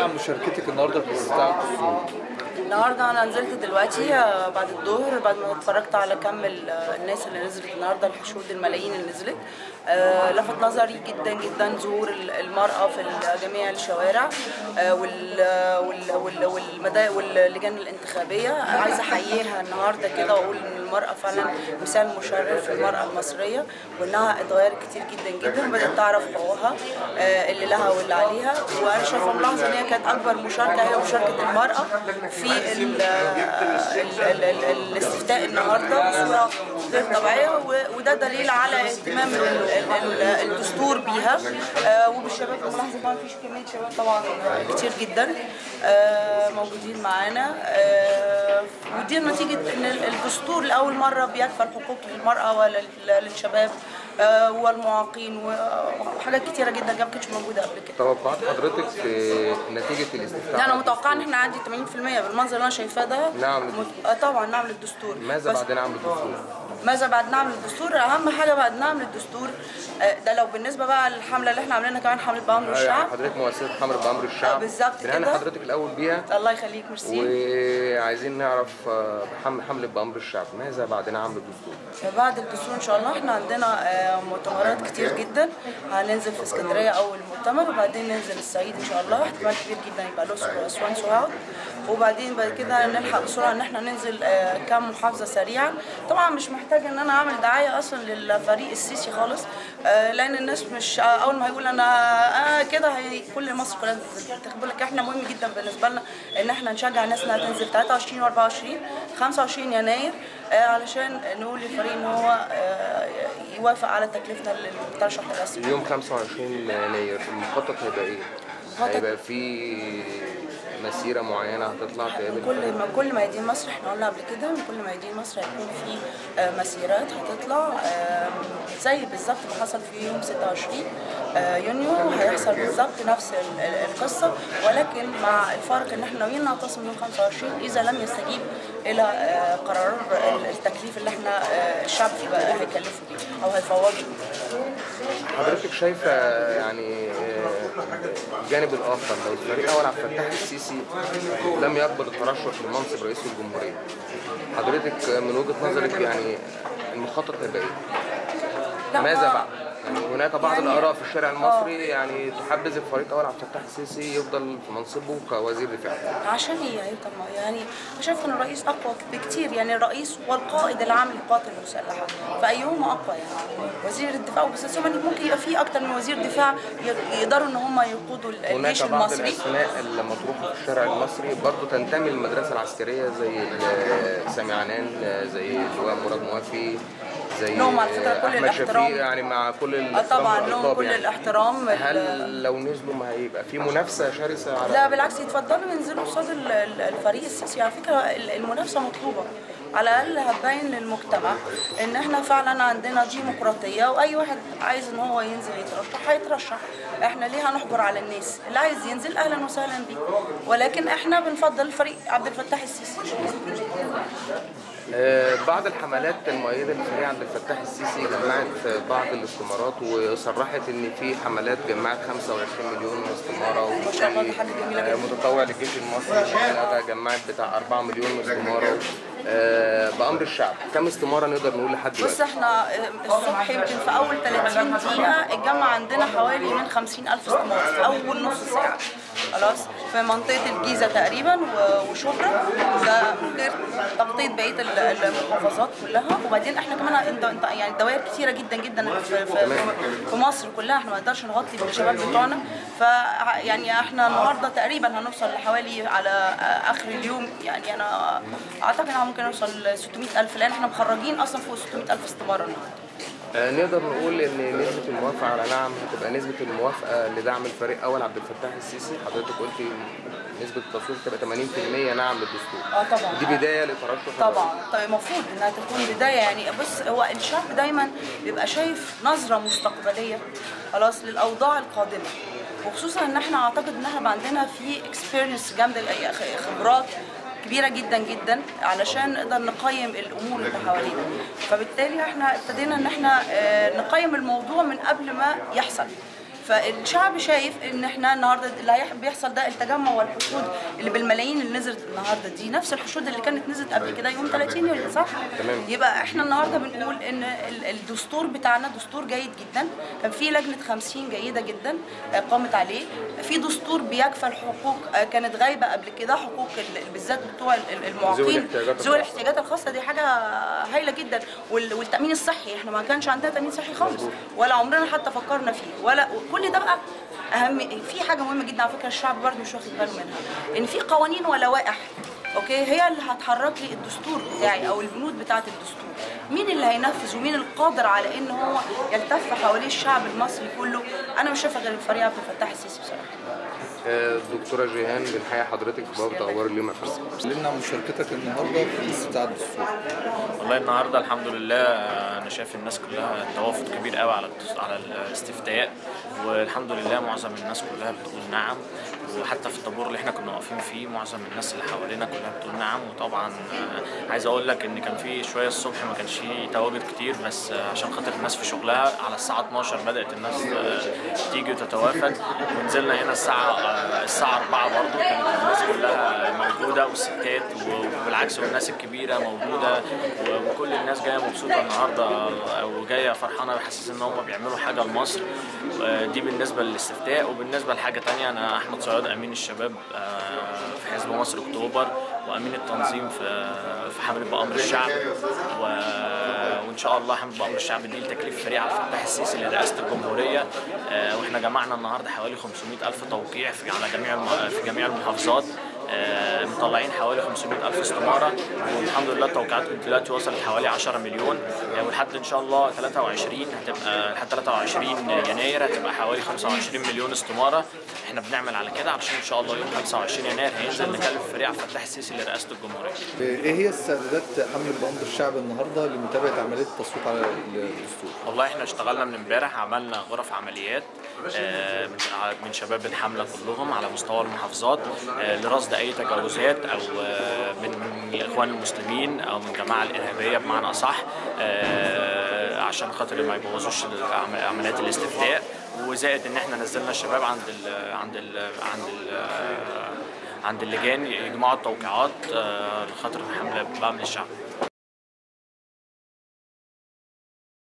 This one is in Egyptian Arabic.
عن مشاركتك النهارده في الاستفتاء على الدستور النهارده انا نزلت دلوقتي آه، بعد الظهر بعد ما اتفرجت على كم ال- آه، الناس اللي نزلت النهارده الحشود الملايين اللي نزلت آه، لفت نظري جدا جدا ظهور ال- المراه في ال- جميع الشوارع آه، وال وال وال والمدا- واللجان الانتخابيه عايزه احييها النهارده كده واقول ان المراه فعلا مثال مشرف للمراه المصريه وانها اتغيرت كتير جدا جدا وبدات تعرف حقوقها آه، اللي لها واللي عليها وانا شايفه ملاحظه ان هي كانت اكبر مشاركه هي مشاركه المراه في ال- ال- ال- ال- الاستفتاء النهارده بصوره غير طبيعيه و- وده دليل على اهتمام ال- ال- ال- الدستور بيها آه، وبالشباب ملاحظه طبعا في كميه شباب طبعا كتير جدا آه، موجودين معانا آه، ودي نتيجه ان ال- الدستور لاول مره بيكفل حقوق للمراه وللشباب آه، والمعاقين وحاجات كتيره جدا ما كانتش موجوده قبل كده توقعات حضرتك في نتيجه الاستفتاء لا انا على متوقعه ان احنا عندي 80% بالمنظر اللي انا شايفاه ده نعم مت- آه طبعا نعم للدستور ماذا بس بعد نعم الدستور؟ ماذا بعد نعم للدستور اهم حاجه بعد نعم للدستور آه، ده لو بالنسبه بقى للحمله اللي احنا عاملينها كمان حمله بامر أيوة، الشعب حضرتك مؤسسه حمر بامر الشعب آه، بالظبط بنهني كده. حضرتك الاول بيها الله يخليك ميرسي وعايزين نعرف آه، حمل حمله بامر الشعب ماذا بعد نعم للدستور؟ بعد الدستور ان شاء الله احنا عندنا آه، مؤتمرات كتير جدا هننزل في اسكندريه اول مؤتمر وبعدين ننزل الصعيد ان شاء الله احتمال كبير جدا يبقى الاقصر واسوان سوهاج وبعدين بعد كده نلحق بسرعه ان احنا ننزل آه، كام محافظه سريعا طبعا مش محتاجه ان انا اعمل دعايه اصلا للفريق السيسي خالص آه، لان الناس مش آه، اول ما هيقول انا آه كده هي كل مصر كلها تنزل تاخد بالك احنا مهم جدا بالنسبه لنا ان احنا نشجع الناس انها تنزل 23 و24 25 يناير آه، علشان نقول للفريق ان هو آه، يوافق على تكلفنا للترشح الرسمي يوم 25 يناير المخطط هيبقى ايه؟ المخطط- هيبقى في مسيره معينه هتطلع تقابل كل ما كل ميادين مصر احنا قلنا قبل كده من كل ميادين مصر هيكون في آه، مسيرات هتطلع آم، زي بالظبط اللي حصل في يوم 26 آه، يونيو هيحصل بالظبط نفس ال- ال- القصه ولكن مع الفرق ان احنا ناويين نعتصم يوم 25 اذا لم يستجيب الى آه، قرار ال- التكليف اللي احنا آه، الشعب هيكلفه بيه او هيفوضه بيه. حضرتك شايفه يعني آه، الجانب الاخر لو الفريق اول عبد الفتاح السيسي لم يقبل الترشح لمنصب رئيس الجمهوريه حضرتك من وجهه نظرك يعني المخطط هيبقى ايه؟ لا، ماذا ما- بعد؟ يعني هناك بعض يعني- الآراء في الشارع المصري يعني تحبذ الفريق أول عبد الفتاح السيسي يفضل في منصبه كوزير دفاع. عشان ايه يعني طب ما يعني أنا شايفه ان الرئيس اقوى بكتير يعني الرئيس والقائد العام للقوات المسلحه فايهما اقوى يعني وزير الدفاع بس هم ممكن يبقى في اكتر من وزير دفاع ي- يقدروا ان هم يقودوا الجيش هناك بعض المصري الأسماء المطروحة في الشارع المصري برضه تنتمي للمدرسة العسكرية زي ال- سامي عنان زي اللواء مراد موافي زي لهم على فكرة كل أحمد الاحترام. شفيق يعني مع كل آه الاحترام طبعا لهم والإلقاب كل يعني. الاحترام هل لو نزلوا ما هيبقى في منافسة شرسة على لا بالعكس يتفضلوا ينزلوا قصاد ال- ال- الفريق السياسي على فكره ال- المنافسه مطلوبه على الاقل هتبين للمجتمع ان احنا فعلا عندنا ديمقراطيه واي واحد عايز ان هو ينزل يترشح هيترشح احنا ليه هنحجر على الناس اللي عايز ينزل اهلا وسهلا بيه ولكن احنا بنفضل الفريق عبد الفتاح السيسي آه، بعض الحملات المؤيدة لفريق عبد الفتاح السيسي جمعت بعض الاستمارات وصرحت ان في حملات جمعت 25 مليون استمارة ما شاء الله، دي حاجة جميلة آه، جدا. متطوع للجيش المصري شغالة جمعت بتاع 4 مليون استمارة آه، بأمر الشعب كم استمارة نقدر نقول لحد بص دلوقتي؟ احنا الصبح يمكن في اول 30 دقيقة اتجمع عندنا حوالي من 50 ألف استمارة في أول نص ساعة خلاص في منطقة الجيزة تقريبا و- وشبرا ده غير تغطية بقية ال- المحافظات كلها وبعدين احنا كمان انت انت يعني دوائر كتيرة جدا جدا في, في, في مصر كلها احنا ما نقدرش نغطي بالشباب بتوعنا ف يعني احنا النهارده تقريبا هنوصل لحوالي على اخر اليوم يعني انا اعتقد ان ممكن نوصل ل 600 ألف لان احنا مخرجين اصلا فوق 600 ألف استمارة النهارده آه، نقدر نقول ان نسبة الموافقة على نعم هتبقى نسبة الموافقة لدعم الفريق أول عبد الفتاح السيسي حضرتك قلتي نسبة التصويت تبقى 80% نعم للدستور اه طبعا دي بداية لترشح طبعا طيب المفروض انها تكون بدايه يعني بص هو الشعب دايما بيبقى شايف نظره مستقبليه خلاص للاوضاع القادمه وخصوصا ان احنا اعتقد ان احنا بقى عندنا في اكسبيرينس جامده خبرات كبيره جدا جدا علشان نقدر نقيم الامور اللي حوالينا فبالتالي احنا ابتدينا ان احنا آه، نقيم الموضوع من قبل ما يحصل فالشعب شايف ان احنا النهارده اللي هيح- بيحصل ده التجمع والحشود اللي بالملايين اللي نزلت النهارده دي نفس الحشود اللي كانت نزلت قبل كده يوم 30 يوليو صح؟ تمام. يبقى احنا النهارده بنقول ان ال- الدستور بتاعنا دستور جيد جدا كان في لجنه 50 جيده جدا آه، قامت عليه في دستور بيكفل حقوق آه، كانت غايبه قبل كده حقوق ال- بالذات بتوع ال- ال- المعاقين الاحتياجات ذوي الخاصة. الاحتياجات الخاصه دي حاجه هايله جدا وال- والتامين الصحي احنا ما كانش عندنا تامين صحي خالص ولا عمرنا حتى فكرنا فيه ولا كل ده بقى اهم في حاجه مهمه جدا على فكره الشعب برضه مش واخد باله منها ان في قوانين ولوائح اوكي هي اللي هتحرك لي الدستور بتاعي او البنود بتاعه الدستور مين اللي هينفذ ومين القادر على ان هو يلتف حواليه الشعب المصري كله انا مش شايفه غير الفريق عبد الفتاح السيسي بصراحه آه، دكتورة جيهان بنحيي حضرتك في بوابة أخبار اليوم يا فندم لنا مشاركتك النهارده في الاستفتاء على الدستور والله النهارده الحمد لله انا شايف الناس كلها توافد كبير قوي على الدس- على الاستفتاء والحمد لله معظم الناس كلها بتقول نعم وحتى في الطابور اللي احنا كنا واقفين فيه معظم الناس اللي حوالينا كلها بتقول نعم وطبعا آه، عايز اقول لك ان كان في شويه الصبح ما كانش فيه تواجد كتير بس آه، عشان خاطر الناس في شغلها على الساعه 12 بدات الناس آه، تيجي وتتوافد ونزلنا هنا الساعه آه، الساعه 4 برضه كانت الناس كلها موجوده والستات وبالعكس والناس الكبيره موجوده و- وكل الناس جايه مبسوطه النهارده وجايه فرحانه بحسس ان هم بيعملوا حاجه لمصر آه، دي بالنسبه للاستفتاء وبالنسبه لحاجه تانية انا احمد صياد امين الشباب آه، في حزب مصر اكتوبر وامين التنظيم في في حمله بامر الشعب و... وان شاء الله حمله بامر الشعب دي لتكليف فريق عبد الفتاح السيسي لرئاسه الجمهوريه آه، واحنا جمعنا النهارده حوالي 500 الف توقيع في على جميع الم... في جميع المحافظات آه، مطلعين حوالي 500 ألف استمارة والحمد لله التوقيعات دلوقتي وصلت حوالي 10 مليون آه، ولحد إن شاء الله 23 هتبقى لحد 23 يناير هتبقى حوالي 25 مليون استمارة احنا بنعمل على كده علشان إن شاء الله يوم 25 يناير هينزل نكلف فريق عبد الفتاح السيسي لرئاسة الجمهورية ايه هي استعدادات حمله بامر الشعب النهارده لمتابعه عمليه التصويت على الدستور؟ والله احنا اشتغلنا من امبارح عملنا غرف عمليات آه، من من شباب الحمله كلهم على مستوى المحافظات آه، لرصد اي تجاوزات او آه، من من الاخوان المسلمين او من الجماعه الارهابيه بمعنى اصح آه، عشان خاطر ما يبوظوش العم- عمليات الاستفتاء وزائد ان احنا نزلنا الشباب عند ال عند ال عند ال عند اللجان يجمعوا التوقيعات آه، لخاطر الحمله بامن الشعب